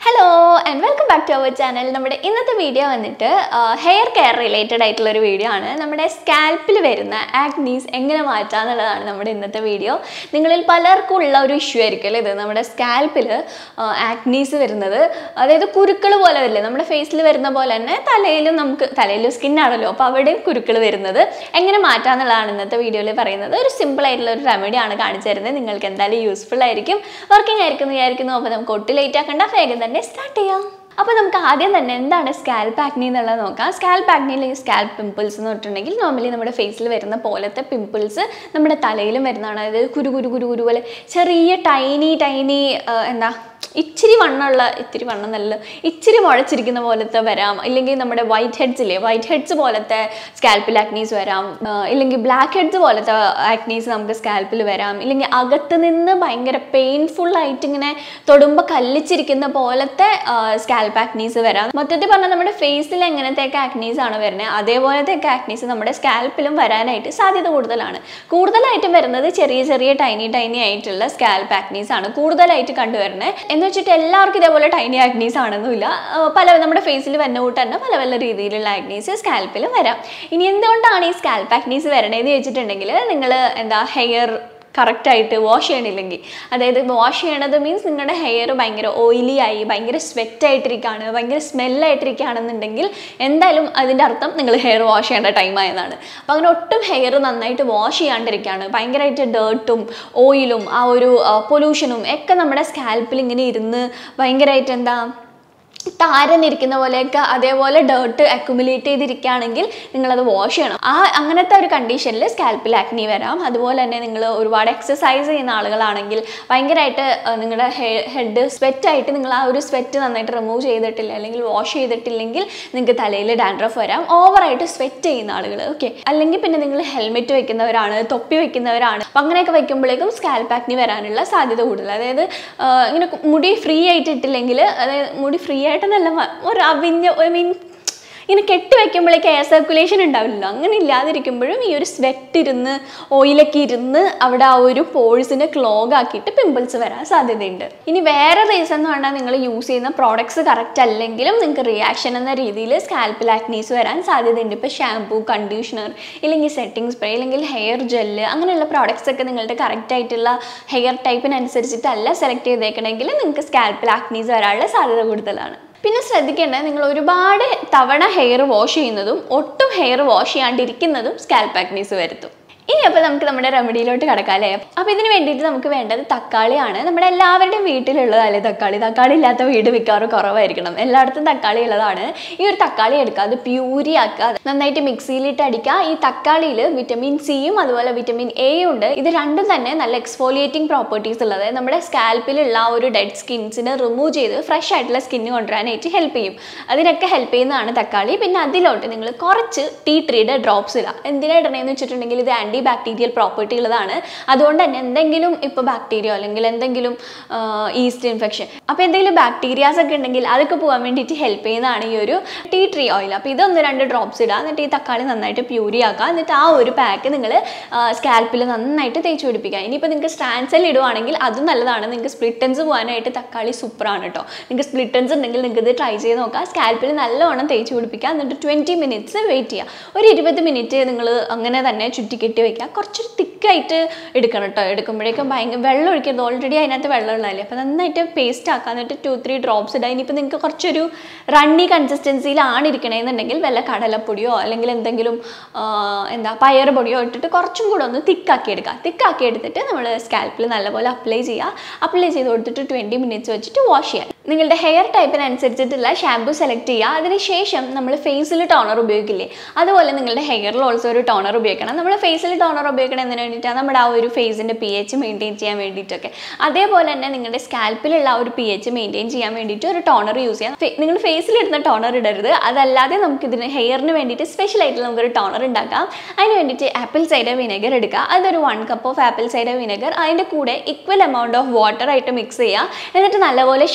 hello and welcome back to our channel നമ്മുടെ ഇന്നത്തെ video വന്നിട്ട് ഹെയർ കെയർ റിലേറ്റഡ് ആയിട്ടുള്ള ഒരു വീഡിയോ ആണ് നമ്മുടെ സ്കാൽപ്പിൽ വരുന്ന ആക്നീസ് എങ്ങനെ മാറ്റാം എന്നുള്ളതാണ് നമ്മുടെ ഇന്നത്തെ വീഡിയോ നിങ്ങളിൽ പലർക്കും ഉള്ള ഒരു ഇഷ്യൂ ആയിരിക്കും അല്ലേ ഇത് നമ്മുടെ സ്കാൽപ്പിൽ ആക്നീസ് വരുന്നത് അതായത് കുരുക്കൾ പോലെ വരില്ലേ നമ്മുടെ ഫേസിൽ വരുന്ന പോലെ തന്നെ തലയിലും നമുക്ക് തലയിലും സ്കിന്നാണല്ലോ അപ്പോൾ അവിടെയും കുരുക്കൾ വരുന്നത് എങ്ങനെ മാറ്റാം എന്നുള്ളതാണ് ഇന്നത്തെ വീഡിയോയിൽ പറയുന്നത് ഒരു സിമ്പിൾ ആയിട്ടുള്ള ഒരു റെമഡി ആണ് കാണിച്ചു തരുന്നത് നിങ്ങൾക്ക് എന്തായാലും യൂസ്ഫുൾ ആയിരിക്കും വർക്കിംഗ് ആയിരിക്കും എന്ന് വിചാരിക്കുന്നു അപ്പോൾ നമുക്ക് ഒട്ടും ലേറ്റ് ആക്കണ്ട വേഗം തന്നെ സ്റ്റാർട്ട് ചെയ്യാം അപ്പോൾ നമുക്ക് ആദ്യം തന്നെ എന്താണ് സ്കാൽപ്പ് ആക്നി എന്നുള്ളത് നോക്കാം സ്കാൽപ്പ് ആക്നി അല്ലെങ്കിൽ സ്കാൽപ്പ് പിമ്പിൾസ് എന്ന് പറഞ്ഞിട്ടുണ്ടെങ്കിൽ നോർമലി നമ്മുടെ ഫേസിൽ വരുന്ന പോലത്തെ പിമ്പിൾസ് നമ്മുടെ തലയിലും വരുന്നതാണ് അതായത് കുരു കുരു കുരു കുരു പോലെ ചെറിയ ടൈനി ടൈനി എന്താ ഇച്ചിരി വണ്ണമുള്ള ഇത്തിരി വണ്ണം നല്ല ഇച്ചിരി മുഴച്ചിരിക്കുന്ന പോലത്തെ വരാം ഇല്ലെങ്കിൽ നമ്മുടെ വൈറ്റ് ഹെഡ്സ് ഇല്ലേ വൈറ്റ് ഹെഡ്സ് പോലത്തെ സ്കാൽപ്പിൽ ആക്നീസ് വരാം ആ, ഇല്ലെങ്കിൽ ബ്ലാക്ക് ഹെഡ്സ് പോലത്തെ ആക്നീസ് നമുക്ക് സ്കാൽപ്പിൽ വരാം ഇല്ലെങ്കിൽ അകത്ത് നിന്ന് ഭയങ്കര പെയിൻഫുൾ ആയിട്ട് ഇങ്ങനെ തൊടുമ്പോൾ കല്ലിച്ചിരിക്കുന്ന പോലത്തെ സ്കാൽപ്പ് ആക്നീസ് വരാം മൊത്തത്തിൽ പറഞ്ഞാൽ നമ്മുടെ ഫേസിൽ എങ്ങനത്തെയൊക്കെ ആക്നീസ് ആണ് വരുന്നത് അതേപോലത്തെ ആക്നീസ് നമ്മുടെ സ്കാൽപ്പിലും വരാനായിട്ട് സാധ്യത കൂടുതലാണ് കൂടുതലായിട്ടും വരുന്നത് ചെറിയ ചെറിയ ടൈനി ടൈനി ആയിട്ടുള്ള സ്കാൽപ്പ് ആക്നീസ് ആണ് കൂടുതലായിട്ട് കണ്ടുവരുന്നത് എന്ന് വെച്ചിട്ട് എല്ലാവർക്കും ഇതേപോലെ ടൈനി ആക്നീസ് ആണെന്നില്ല ആ, പല നമ്മുടെ ഫേസിൽ വരുന്ന കൂട്ട് തന്നെ പല പല രീതിയിലുള്ള ആക്നീസ് സ്കാൽപ്പിലും വരാം ഇനി എന്തുകൊണ്ടാണ് ഈ സ്കാൽപ്പ് ആക്നീസ് വരണേന്ന് ചോദിച്ചിട്ടുണ്ടെങ്കിൽ നിങ്ങൾ എന്താ ഹെയർ കറക്റ്റായിട്ട് വാഷ് ചെയ്യണില്ലെങ്കിൽ അതായത് വാഷ് ചെയ്യണത് മീൻസ് നിങ്ങളുടെ ഹെയർ ഭയങ്കര ഓയിലി ആയി ഭയങ്കര സ്വെറ്റ് ആയിട്ടിരിക്കുകയാണ് ഭയങ്കര സ്മെല്ലായിട്ടിരിക്കുകയാണെന്നുണ്ടെങ്കിൽ എന്തായാലും അതിൻ്റെ അർത്ഥം നിങ്ങൾ ഹെയർ വാഷ് ചെയ്യേണ്ട ടൈം ആയതാണ് അപ്പോൾ അങ്ങനെ ഒട്ടും ഹെയർ നന്നായിട്ട് വാഷ് ചെയ്യാണ്ടിരിക്കുകയാണ് ഭയങ്കരമായിട്ട് ഡേർട്ടും ഓയിലും ആ ഒരു പൊല്യൂഷനും ഒക്കെ നമ്മുടെ സ്കാൽപ്പിൽ ഇങ്ങനെ ഇരുന്ന് ഭയങ്കരമായിട്ട് എന്താ താരനിരിക്കുന്ന പോലെയൊക്കെ അതേപോലെ ഡേർട്ട് അക്യുമുലേറ്റ് ചെയ്തിരിക്കുകയാണെങ്കിൽ നിങ്ങളത് വാഷ് ചെയ്യണം ആ അങ്ങനത്തെ ഒരു കണ്ടീഷനിൽ സ്കാൽപ്പിൽ ആക്നി വരാം അതുപോലെ തന്നെ നിങ്ങൾ ഒരുപാട് എക്സസൈസ് ചെയ്യുന്ന ആളുകളാണെങ്കിൽ ഭയങ്കരമായിട്ട് നിങ്ങളുടെ ഹെഡ് സ്വെറ്റ് ആയിട്ട് നിങ്ങൾ ആ ഒരു സ്വെറ്റ് നന്നായിട്ട് റിമൂവ് ചെയ്തിട്ടില്ല അല്ലെങ്കിൽ വാഷ് ചെയ്തിട്ടില്ലെങ്കിൽ നിങ്ങൾക്ക് തലയിൽ ഡാൻഡ്രഫ് വരാം ഓവറായിട്ട് സ്വെറ്റ് ചെയ്യുന്ന ആളുകൾ ഓക്കെ അല്ലെങ്കിൽ പിന്നെ നിങ്ങൾ ഹെൽമെറ്റ് വെക്കുന്നവരാണ് തൊപ്പി വെക്കുന്നവരാണ് അപ്പം അങ്ങനെയൊക്കെ വെക്കുമ്പോഴേക്കും സ്കാൽപ്പ് ആക്നി വരാനുള്ള സാധ്യത കൂടുതൽ അതായത് ആ, ഇങ്ങനെ മുടി ഫ്രീ ആയിട്ട് ഇട്ടില്ലെങ്കിൽ അതായത് മുടി ഫ്രീ ആയിട്ടെന്നല്ല മ- ഒരു അവിഞ്ഞ ഐ മീൻ ഇങ്ങനെ കെട്ടി വെക്കുമ്പോഴേക്ക് എയർ സർക്കുലേഷൻ ഉണ്ടാവില്ലല്ലോ അങ്ങനെ ഇല്ലാതിരിക്കുമ്പോഴും ഈ ഒരു സ്വെറ്റ് ഇരുന്ന് ഓയിലൊക്കെ ഇരുന്ന് അവിടെ ആ ഒരു പോഴ്സിനെ ക്ലോഗ് ആക്കിയിട്ട് പിമ്പിൾസ് വരാൻ സാധ്യതയുണ്ട് ഇനി വേറെ റീസൺ എന്ന് പറഞ്ഞാൽ നിങ്ങൾ യൂസ് ചെയ്യുന്ന പ്രോഡക്ട്സ് കറക്റ്റ് അല്ലെങ്കിലും നിങ്ങൾക്ക് റിയാക്ഷൻ എന്ന രീതിയിൽ സ്കാൽപ്പിൽ ആക്നീസ് വരാൻ സാധ്യതയുണ്ട് ഇപ്പോൾ ഷാംപൂ കണ്ടീഷണർ ഇല്ലെങ്കിൽ സെറ്റിംഗ് സ്പ്രേ അല്ലെങ്കിൽ ഹെയർ ജെല്ല് അങ്ങനെയുള്ള പ്രോഡക്ട്സ് ഒക്കെ നിങ്ങളുടെ കറക്റ്റ് ആയിട്ടുള്ള ഹെയർ ടൈപ്പിനനുസരിച്ചിട്ടല്ല സെലക്ട് ചെയ്തേക്കണമെങ്കിൽ നിങ്ങൾക്ക് സ്കാൽപ്പിൽ ആക്നീസ് വരാനുള്ള സാധ്യത കൂടുതലാണ് പിന്നെ ശ്രദ്ധിക്കേണ്ടത് നിങ്ങൾ ഒരുപാട് തവണ ഹെയർ വാഷ് ചെയ്യുന്നതും ഒട്ടും ഹെയർ വാഷ് ചെയ്യാണ്ടിരിക്കുന്നതും സ്കാൽപ്പ് ആക്നീസ് വരുത്തും ഇനി അപ്പോൾ നമുക്ക് നമ്മുടെ റെമഡിയിലോട്ട് കിടക്കാം അല്ലേ അപ്പോൾ ഇതിന് വേണ്ടിയിട്ട് നമുക്ക് വേണ്ടത് തക്കാളിയാണ് നമ്മുടെ എല്ലാവരുടെയും വീട്ടിലുള്ളതല്ലേ തക്കാളി തക്കാളി ഇല്ലാത്ത വീട് മിക്കവാറും കുറവായിരിക്കണം എല്ലായിടത്തും തക്കാളി ഉള്ളതാണ് ഈ ഒരു തക്കാളി എടുക്കുക അത് പ്യൂരി ആക്കുക നന്നായിട്ട് മിക്സിയിലിട്ട് അടിക്കുക ഈ തക്കാളിയിൽ വിറ്റമിൻ സിയും അതുപോലെ വിറ്റമിൻ എയും ഉണ്ട് ഇത് രണ്ടും തന്നെ നല്ല എക്സ്ഫോലിയേറ്റിംഗ് പ്രോപ്പർട്ടീസ് ഉള്ളത് നമ്മുടെ സ്കാൽപ്പിലുള്ള ആ ഒരു ഡെഡ് സ്കിൻസിനെ റിമൂവ് ചെയ്ത് ഫ്രഷ് ആയിട്ടുള്ള സ്കിന്ന് കൊണ്ടുവരാനായിട്ട് ഹെൽപ്പ് ചെയ്യും അതിനൊക്കെ ഹെൽപ്പ് ചെയ്യുന്നതാണ് തക്കാളി പിന്നെ അതിലോട്ട് നിങ്ങൾ കുറച്ച് ടീ ട്രീയുടെ ഡ്രോപ്സ് ഇടുക എന്തിനാ ഇടണേന്ന് വെച്ചിട്ടുണ്ടെങ്കിൽ ഇത് ആൻറ്റി ബാക്ടീരിയൽ പ്രോപ്പർട്ടി ഉള്ളതാണ് അതുകൊണ്ട് തന്നെ എന്തെങ്കിലും ഇപ്പോൾ ബാക്ടീരിയ അല്ലെങ്കിൽ എന്തെങ്കിലും ഈസ്റ്റ് ഇൻഫെക്ഷൻ അപ്പോൾ എന്തെങ്കിലും ബാക്ടീരിയാസ് ഒക്കെ ഉണ്ടെങ്കിൽ അതൊക്കെ പോകാൻ വേണ്ടിയിട്ട് ഹെൽപ്പ് ചെയ്യുന്നതാണ് ഈ ഒരു ടീ ട്രീ ഓയിൽ അപ്പോൾ ഇതൊന്ന് രണ്ട് ഡ്രോപ്സ് ഇടുക എന്നിട്ട് ഈ തക്കാളി നന്നായിട്ട് പ്യൂരി ആക്കുക എന്നിട്ട് ആ ഒരു പാക്ക് നിങ്ങൾ സ്കാൽപ്പിൽ നന്നായിട്ട് തേച്ച് പിടിപ്പിക്കുക ഇനിയിപ്പോൾ നിങ്ങൾക്ക് സ്റ്റാൻസെൽ ഇടുവാണെങ്കിൽ അതും നല്ലതാണ് നിങ്ങൾക്ക് സ്പ്ലിറ്റൻസ് പോകാനായിട്ട് തക്കാളി സൂപ്പറാണ് കേട്ടോ നിങ്ങൾക്ക് സ്പ്ലിറ്റൻസ് ഉണ്ടെങ്കിൽ നിങ്ങൾക്ക് ഇത് ട്രൈ ചെയ്ത് നോക്കുക സ്കാൽപ്പിൽ നല്ലവണ്ണം തേച്ച് പിടിപ്പിക്കുക എന്നിട്ട് ട്വൻറ്റി മിനിറ്റ്സ് വെയിറ്റ് ചെയ്യുക ഒരു ഇരുപത് മിനിറ്റ് നിങ്ങൾ അങ്ങനെ തന്നെ ചുറ്റി കെട്ടി വെക്കുക കുറച്ചൊരു തിക്കായിട്ട് എടുക്കണം കേട്ടോ എടുക്കുമ്പോഴേക്കും ഭയങ്കര വെള്ളം ഒഴിക്കരുത് ഓൾറെഡി അതിനകത്ത് വെള്ളം ഉള്ളതല്ലേ അപ്പോൾ നന്നായിട്ട് പേസ്റ്റ് ആക്കുക എന്നിട്ട് ടു ത്രീ ഡ്രോപ്സ് ഇടുക ഇനിയിപ്പോൾ നിങ്ങൾക്ക് കുറച്ചൊരു റണ്ണി കൺസിസ്റ്റൻസിയിലാണ് ഇരിക്കണേന്നുണ്ടെങ്കിൽ വല്ല കടലപ്പൊടിയോ അല്ലെങ്കിൽ എന്തെങ്കിലും ആ, എന്താ പയർ പൊടിയോ ഇട്ടിട്ട് കുറച്ചും കൂടെ ഒന്ന് തിക്കാക്കി എടുക്കുക തിക്കാക്കി എടുത്തിട്ട് നമ്മൾ സ്കാൽപ്പിൽ നല്ലപോലെ അപ്ലൈ ചെയ്യുക അപ്ലൈ ചെയ്ത് കൊടുത്തിട്ട് ട്വൻറ്റി മിനിറ്റ്സ് വെച്ചിട്ട് വാഷ് ചെയ്യുക നിങ്ങളുടെ ഹെയർ ടൈപ്പിനനുസരിച്ചിട്ടുള്ള ഷാമ്പു സെലക്ട് ചെയ്യുക അതിനുശേഷം നമ്മൾ ഫേസിൽ ടോണർ ഉപയോഗിക്കില്ലേ അതുപോലെ നിങ്ങളുടെ ഹെയറിൽ ഓൾസോ ഒരു ടോണർ ഉപയോഗിക്കണം നമ്മൾ ഫേസിൽ ടോണർ ഉപയോഗിക്കണം എന്തിനു വേണ്ടിയിട്ടാണ് നമ്മുടെ ആ ഒരു ഫേസിൻ്റെ പി എച്ച് മെയിൻറ്റെയിൻ ചെയ്യാൻ വേണ്ടിയിട്ടൊക്കെ അതേപോലെ തന്നെ നിങ്ങളുടെ സ്കാൽപ്പിലുള്ള ആ ഒരു പി എച്ച് മെയിൻറ്റെയിൻ ചെയ്യാൻ വേണ്ടിയിട്ട് ഒരു ടോണർ യൂസ് ചെയ്യാം ഫെ- നിങ്ങൾ ഫേസിലിടുന്ന ടോണർ ഇടരുത് അതല്ലാതെ നമുക്ക് ഇതിന് ഹെയറിന് വേണ്ടിയിട്ട് സ്പെഷ്യൽ ആയിട്ട് നമുക്കൊരു ടോണർ ഉണ്ടാക്കാം അതിന് വേണ്ടിയിട്ട് ആപ്പിൾ സൈഡർ വിനെഗർ എടുക്കുക അതൊരു one cup of apple cider vinegar അതിൻ്റെ കൂടെ ഈക്വൽ എമൗണ്ട് ഓഫ് വാട്ടർ ആയിട്ട് മിക്സ് ചെയ്യുക എന്നിട്ട് നല്ലപോലെ ഷേക്ക് ചെയ്യുക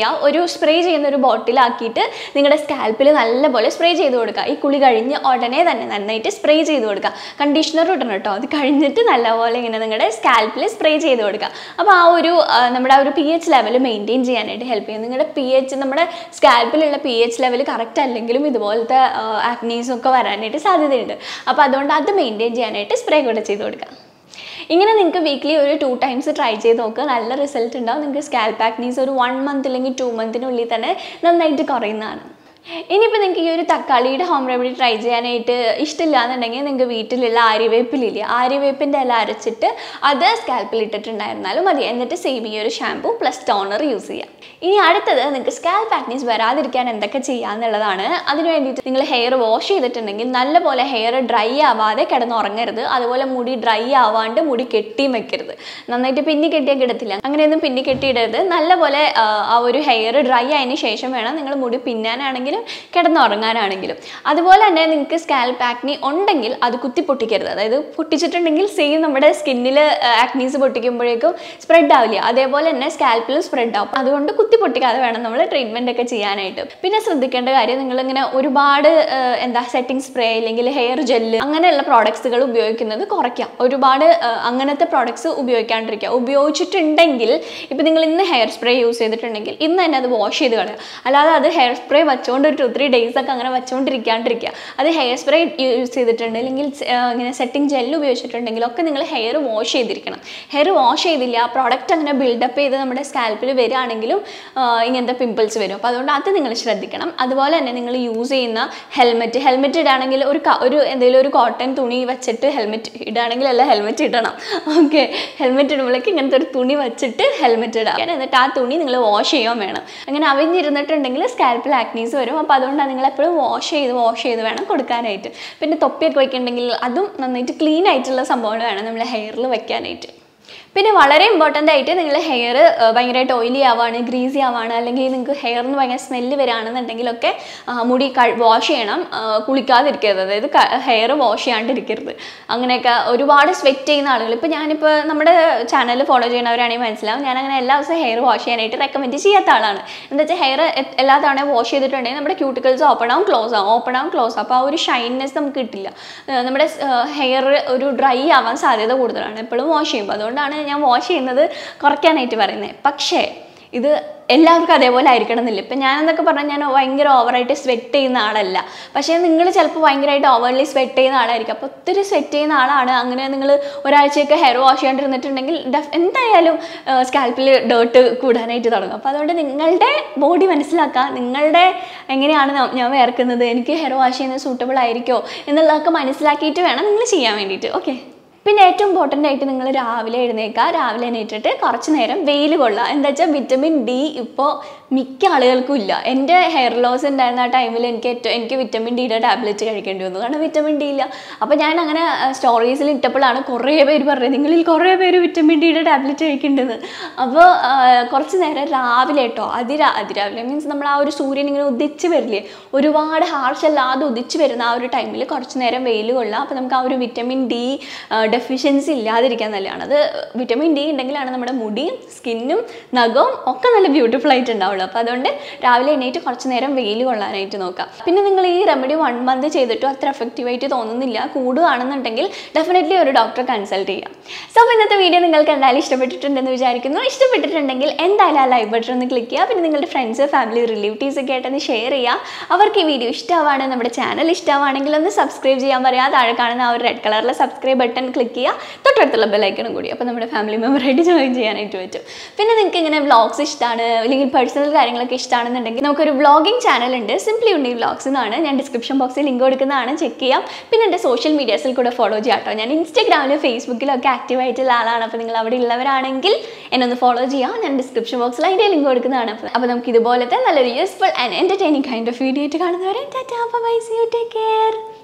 ചെയ്യുക ഒരു സ്പ്രേ ചെയ്യുന്ന ഒരു ബോട്ടിലാക്കിയിട്ട് നിങ്ങളുടെ സ്കാൽപ്പിൽ നല്ലപോലെ സ്പ്രേ ചെയ്ത് കൊടുക്കുക ഈ കുളി കഴിഞ്ഞ് ഉടനെ തന്നെ നന്നായിട്ട് സ്പ്രേ ചെയ്ത് കൊടുക്കുക കണ്ടീഷണർ ഇടണം കേട്ടോ അത് കഴിഞ്ഞിട്ട് നല്ലപോലെ ഇങ്ങനെ നിങ്ങളുടെ സ്കാൽപ്പിൽ സ്പ്രേ ചെയ്ത് കൊടുക്കുക അപ്പോൾ ആ ഒരു ആ, നമ്മുടെ ആ ഒരു പി എച്ച് ലെവൽ മെയിൻറ്റെയിൻ ചെയ്യാനായിട്ട് ഹെൽപ്പ് ചെയ്യും നിങ്ങളുടെ പി എച്ച് നമ്മുടെ സ്കാൽപ്പിലുള്ള പി എച്ച് ലെവൽ കറക്റ്റ് അല്ലെങ്കിലും ഇതുപോലത്തെ ആക്നീസും ഒക്കെ വരാനായിട്ട് സാധ്യതയുണ്ട് അപ്പോൾ അതുകൊണ്ട് അത് മെയിൻറ്റെയിൻ ചെയ്യാനായിട്ട് സ്പ്രേ കൂടെ ചെയ്ത് കൊടുക്കുക ഇങ്ങനെ നിങ്ങൾക്ക് വീക്ക്ലി ഒരു ടു ടൈംസ് ട്രൈ ചെയ്ത് നോക്കുക നല്ല റിസൾട്ട് ഉണ്ടാവും നിങ്ങൾക്ക് സ്കാൽപ്പ് ആക്നീസ് ഒരു വൺ മന്ത് അല്ലെങ്കിൽ ടു മന്തിനുള്ളിൽ തന്നെ നന്നായിട്ട് കുറയുന്നതാണ് ഇനിയിപ്പോൾ നിങ്ങൾക്ക് ഈ ഒരു തക്കാളിയുടെ ഹോം റെമഡി ട്രൈ ചെയ്യാനായിട്ട് ഇഷ്ടമില്ല എന്നുണ്ടെങ്കിൽ നിങ്ങൾക്ക് വീട്ടിലുള്ള ആര്യവേപ്പിലില്ലേ ആര്യവേപ്പിൻ്റെ ഇല അരച്ചിട്ട് അത് സ്കാൽപ്പിൽ ഇട്ടിട്ടുണ്ടായിരുന്നാലും മതി എന്നിട്ട് സെയിം ഈ ഒരു ഷാമ്പൂ പ്ലസ് ടോണർ യൂസ് ചെയ്യാം ഇനി അടുത്തത് നിങ്ങൾക്ക് സ്കാൽപ്പ് ആക്നീസ് വരാതിരിക്കാൻ എന്തൊക്കെ ചെയ്യാന്നുള്ളതാണ് അതിന് വേണ്ടിയിട്ട് നിങ്ങൾ ഹെയർ വാഷ് ചെയ്തിട്ടുണ്ടെങ്കിൽ നല്ലപോലെ ഹെയർ ഡ്രൈ ആവാതെ കിടന്നുറങ്ങരുത് അതുപോലെ മുടി ഡ്രൈ ആവാണ്ട് മുടി കെട്ടിയും വെക്കരുത് നന്നായിട്ട് പിന്നി കെട്ടിയാൽ കിടത്തില്ല അങ്ങനെയൊന്നും പിന്നി കെട്ടിയിടരുത് നല്ലപോലെ ആ, ആ ഒരു ഹെയർ ഡ്രൈ ആയതിനു ശേഷം വേണം നിങ്ങൾ മുടി പിന്നാനാണെങ്കിലും കിടന്നുറങ്ങാനാണെങ്കിലും അതുപോലെ തന്നെ നിങ്ങൾക്ക് സ്കാൽപ്പ് ആക്നി ഉണ്ടെങ്കിൽ അത് കുത്തി പൊട്ടിക്കരുത് അതായത് പൊട്ടിച്ചിട്ടുണ്ടെങ്കിൽ സെയിം നമ്മുടെ സ്കിന്നിൽ ആക്നീസ് പൊട്ടിക്കുമ്പോഴേക്കും സ്പ്രെഡ് ആവില്ല അതേപോലെ തന്നെ സ്കാൽപ്പിൽ സ്പ്രെഡ് ആവും അതുകൊണ്ട് കുത്തി പൊട്ടിക്കാതെ വേണം നമ്മൾ ട്രീറ്റ്മെൻ്റ് ഒക്കെ ചെയ്യാനായിട്ട് പിന്നെ ശ്രദ്ധിക്കേണ്ട കാര്യം നിങ്ങളിങ്ങനെ ഒരുപാട് ആ, എന്താ സെറ്റിംഗ് സ്പ്രേ അല്ലെങ്കിൽ ഹെയർ ജെല്ല് അങ്ങനെയുള്ള പ്രോഡക്ട്സുകൾ ഉപയോഗിക്കുന്നത് കുറയ്ക്കാം ഒരുപാട് ആ, അങ്ങനത്തെ പ്രോഡക്ട്സ് ഉപയോഗിക്കാണ്ടിരിക്കുക ഉപയോഗിച്ചിട്ടുണ്ടെങ്കിൽ ഇപ്പം നിങ്ങൾ ഇന്ന് ഹെയർ സ്പ്രേ യൂസ് ചെയ്തിട്ടുണ്ടെങ്കിൽ ഇന്ന് തന്നെ അത് വാഷ് ചെയ്ത് കളയുക അല്ലാതെ അത് ഹെയർ സ്പ്രേ വെച്ചുകൊണ്ട് ഒരു ടു ത്രീ ഡേയ്സ് ഒക്കെ അങ്ങനെ വെച്ചുകൊണ്ടിരിക്കാണ്ടിരിക്കുക അത് ഹെയർ സ്പ്രേ യൂസ് ചെയ്തിട്ടുണ്ട് അല്ലെങ്കിൽ ആ, ഇങ്ങനെ സെറ്റിംഗ് ജെല്ല് ഉപയോഗിച്ചിട്ടുണ്ടെങ്കിൽ ഒക്കെ നിങ്ങൾ ഹെയർ വാഷ് ചെയ്തിരിക്കണം ഹെയർ വാഷ് ചെയ്തില്ല പ്രോഡക്റ്റ് അങ്ങനെ ബിൽഡപ്പ് ചെയ്ത് നമ്മുടെ സ്കാൽപ്പിൽ വരികയാണെങ്കിലും ആ, ഇങ്ങനത്തെ പിമ്പിൾസ് വരും അപ്പോൾ അതുകൊണ്ട് അത് നിങ്ങൾ ശ്രദ്ധിക്കണം അതുപോലെ തന്നെ നിങ്ങൾ യൂസ് ചെയ്യുന്ന ഹെൽമെറ്റ് ഹെൽമെറ്റ് ഇടുകയാണെങ്കിൽ ഒരു ക- ഒരു എന്തെങ്കിലും ഒരു കോട്ടൺ തുണി വെച്ചിട്ട് ഹെൽമെറ്റ് ഇടുകയാണെങ്കിൽ അല്ല ഹെൽമെറ്റ് ഇടണം ഓക്കെ ഹെൽമെറ്റ് ഇടുമ്പോഴേക്ക് ഇങ്ങനത്തെ ഒരു തുണി വെച്ചിട്ട് ഹെൽമെറ്റ് ഇടാം എന്നിട്ട് ആ തുണി നിങ്ങൾ വാഷ് ചെയ്യാൻ വേണം അങ്ങനെ അവിഞ്ഞിരുന്നിട്ടുണ്ടെങ്കിൽ സ്കാൽപ്പിൽ ആക്നീസ് വരും അപ്പോൾ അതുകൊണ്ടാണ് നിങ്ങൾ എപ്പോഴും വാഷ് ചെയ്ത് വാഷ് ചെയ്ത് വേണം കൊടുക്കാനായിട്ട് പിന്നെ തൊപ്പിയൊക്കെ വയ്ക്കുന്നുണ്ടെങ്കിൽ അതും നന്നായിട്ട് ക്ലീൻ ആയിട്ടുള്ള സംഭവങ്ങൾ വേണം നമ്മൾ ഹെയറിൽ വെക്കാനായിട്ട് പിന്നെ വളരെ ഇമ്പോർട്ടൻ്റ് ആയിട്ട് നിങ്ങൾ ഹെയർ ഭയങ്കരമായിട്ട് ഓയിലി ആവാണ് ഗ്രീസി ആവാണ് അല്ലെങ്കിൽ നിങ്ങൾക്ക് ഹെയറിന് ഭയങ്കര സ്മെല്ല് വരികയാണെന്നുണ്ടെങ്കിലൊക്കെ ആ, മുടി വാഷ് ചെയ്യണം ആ, കുളിക്കാതിരിക്കരുത് അതായത് ഹെയർ വാഷ് ചെയ്യാണ്ടിരിക്കരുത് അങ്ങനെയൊക്കെ ഒരുപാട് സ്വെറ്റ് ചെയ്യുന്ന ആളുകൾ ഇപ്പോൾ ഞാനിപ്പോൾ നമ്മുടെ ചാനൽ ഫോളോ ചെയ്യുന്നവരാണെങ്കിൽ മനസ്സിലാവും ഞാൻ അങ്ങനെ എല്ലാ ദിവസവും ഹെയർ വാഷ് ചെയ്യാനായിട്ട് റെക്കമെൻഡ് ചെയ്യാത്ത ആളാണ് എന്താ വെച്ചാൽ ഹെയർ എല്ലാ തവണയും വാഷ് ചെയ്തിട്ടുണ്ടെങ്കിൽ നമ്മുടെ ക്യൂട്ടിക്കൽസ് ഓപ്പൺ ആവും ക്ലോസ് ആവും ഓപ്പൺ ആവും ക്ലോസ് അപ്പോൾ ആ ഒരു ഷൈൻനെസ് നമുക്ക് കിട്ടില്ല ആ, നമ്മുടെ ഹെയർ ഒരു ഡ്രൈ ആവാൻ സാധ്യത കൂടുതലാണ് എപ്പോഴും വാഷ് ചെയ്യുമ്പോൾ അതുകൊണ്ടാണ് ഞാൻ വാഷ് ചെയ്യുന്നത് കുറയ്ക്കാനായിട്ട് പറയുന്നത് പക്ഷേ ഇത് എല്ലാവർക്കും അതേപോലെ ആയിരിക്കണം എന്നില്ല ഇപ്പം ഞാനെന്നൊക്കെ പറഞ്ഞാൽ ഞാൻ ഭയങ്കര ഓവറായിട്ട് സ്വെറ്റ് ചെയ്യുന്ന ആളല്ല പക്ഷേ നിങ്ങൾ ചിലപ്പോൾ ഭയങ്കരമായിട്ട് ഓവർലി സ്വെറ്റ് ചെയ്യുന്ന ആളായിരിക്കും അപ്പോൾ ഒത്തിരി സ്വെറ്റ് ചെയ്യുന്ന ആളാണ് അങ്ങനെ നിങ്ങൾ ഒരാഴ്ചയൊക്കെ ഹെയർ വാഷ് ചെയ്യാണ്ടിരുന്നിട്ടുണ്ടെങ്കിൽ ഡെഫ് എന്തായാലും സ്കാൽപ്പിൽ ഡേർട്ട് കൂടാനായിട്ട് തുടങ്ങും അപ്പോൾ അതുകൊണ്ട് നിങ്ങളുടെ ബോഡി മനസ്സിലാക്കുക നിങ്ങളുടെ എങ്ങനെയാണ് ന- ഞാൻ വേർക്കുന്നത് എനിക്ക് ഹെയർ വാഷ് ചെയ്യുന്നത് സൂട്ടബിൾ ആയിരിക്കോ എന്നുള്ളതൊക്കെ മനസ്സിലാക്കിയിട്ട് വേണം നിങ്ങൾ ചെയ്യാൻ വേണ്ടിയിട്ട് ഓക്കെ പിന്നെ ഏറ്റവും ഇമ്പോർട്ടൻ്റ് ആയിട്ട് നിങ്ങൾ രാവിലെ എഴുന്നേൽക്കുക രാവിലെ എണീറ്റിട്ട് കുറച്ച് നേരം വെയിൽ കൊള്ളുക എന്താ വെച്ചാൽ വിറ്റമിൻ ഡി ഇപ്പോൾ മിക്ക ആളുകൾക്കും ഇല്ല എൻ്റെ ഹെയർ ലോസ് ഉണ്ടായിരുന്ന ആ ടൈമിൽ എനിക്ക് ഏറ്റവും എനിക്ക് വിറ്റമിൻ ഡിയുടെ ടാബ്ലറ്റ് കഴിക്കേണ്ടി വന്നു കാരണം വിറ്റമിൻ ഡി ഇല്ല അപ്പോൾ ഞാൻ അങ്ങനെ സ്റ്റോറീസിൽ ഇട്ടപ്പോഴാണ് കുറേ പേര് പറഞ്ഞത് നിങ്ങളിൽ കുറേ പേര് വിറ്റമിൻ ഡിയുടെ ടാബ്ലറ്റ് കഴിക്കേണ്ടത് അപ്പോൾ കുറച്ച് നേരം രാവിലെ കേട്ടോ അതിരാ അതിരാവിലെ മീൻസ് നമ്മൾ ആ ഒരു സൂര്യൻ ഇങ്ങനെ ഉദിച്ച് വരില്ലേ ഒരുപാട് ഹാർഷ് അല്ലാതെ ഉദിച്ച് വരുന്ന ആ ഒരു ടൈമിൽ കുറച്ച് നേരം വെയിൽ കൊള്ളാം അപ്പോൾ നമുക്ക് ആ ഒരു വിറ്റമിൻ ഡി ഡെഫിഷ്യൻസി ഇല്ലാതിരിക്കാൻ നല്ലതാണ് അത് വിറ്റമിൻ ഡി ഉണ്ടെങ്കിലാണ് നമ്മുടെ മുടിയും സ്കിന്നും നഖവും ഒക്കെ നല്ല ബ്യൂട്ടിഫുൾ ആയിട്ട് ഉണ്ടാവുള്ളൂ അപ്പോൾ അതുകൊണ്ട് രാവിലെ എണീറ്റ് കുറച്ച് നേരം വെയിൽ കൊള്ളാനായിട്ട് നോക്കാം പിന്നെ നിങ്ങൾ ഈ റെമഡി വൺ മന്ത് ചെയ്തിട്ടും അത്ര എഫക്റ്റീവായിട്ട് തോന്നുന്നില്ല കൂടുകയാണെന്നുണ്ടെങ്കിൽ ഡെഫിനറ്റ്ലി ഒരു ഡോക്ടറെ കൺസൾട്ട് ചെയ്യാം സോ അപ്പോൾ ഇന്നത്തെ വീഡിയോ നിങ്ങൾക്ക് എന്തായാലും ഇഷ്ടപ്പെട്ടിട്ടുണ്ടെന്ന് വിചാരിക്കുന്നു ഇഷ്ടപ്പെട്ടിട്ടുണ്ടെങ്കിൽ എന്തായാലും ആ ലൈവ് ബട്ടൺ ഒന്ന് ക്ലിക്ക് ചെയ്യുക പിന്നെ നിങ്ങളുടെ ഫ്രണ്ട്സ് ഫാമിലി റിലേറ്റീവ്സ് ഒക്കെ ആയിട്ടൊന്ന് ഷെയർ ചെയ്യുക അവർക്ക് ഈ വീഡിയോ ഇഷ്ടമാണ് നമ്മുടെ ചാനൽ ഇഷ്ടമാണെങ്കിൽ ഒന്ന് സബ്സ്ക്രൈബ് ചെയ്യാൻ പറയാം താഴെ കാണുന്ന ആ ഒരു റെഡ് കളറിലെ സബ്സ്ക്രൈബ് ബട്ടൺ ക്ലിക്ക് ചെയ്യുക തൊട്ടടുത്തുള്ള ബെല്ലൈക്കണും കൂടി അപ്പോൾ നമ്മുടെ ഫാമിലി മെമ്പറായിട്ട് ജോയിൻ ചെയ്യാനായിട്ട് പറ്റും പിന്നെ നിങ്ങൾക്ക് ഇങ്ങനെ വ്ളോഗ്സ് ഇഷ്ടമാണ് അല്ലെങ്കിൽ പേഴ്സണൽ കാര്യങ്ങളൊക്കെ ഇഷ്ടമാണെന്നുണ്ടെങ്കിൽ നമുക്കൊരു വ്ളോഗിങ് ചാനൽ ഉണ്ട് സിംപ്ലി ഉണ്ണി വ്ളോഗ്സ് എന്നാണ് ഞാൻ ഡിസ്ക്രിപ്ഷൻ ബോക്സിൽ ലിങ്ക് കൊടുക്കുന്നതാണ് ചെക്ക് ചെയ്യാം പിന്നെ എൻ്റെ സോഷ്യൽ മീഡിയാസിൽ കൂടെ ഫോളോ ചെയ്യാം കേട്ടോ ഞാൻ ഇൻസ്റ്റാഗ്രാമിലും ഫേസ്ബുക്കിലും ഒക്കെ ആക്റ്റീവ് ആയിട്ടുള്ള ആളാണ് അപ്പോൾ നിങ്ങൾ അവിടെ ഉള്ളവരാണെങ്കിൽ എന്നെ ഒന്ന് ഫോളോ ചെയ്യാം ഞാൻ ഡിസ്ക്രിപ്ഷൻ ബോക്സിൽ അതിൻ്റെ ലിങ്ക് കൊടുക്കുന്നതാണ് അപ്പോൾ നമുക്ക് ഇതുപോലത്തെ നല്ലൊരു useful and entertaining kind of video ആയിട്ട് കാണുന്നവരെ tata bye see you take care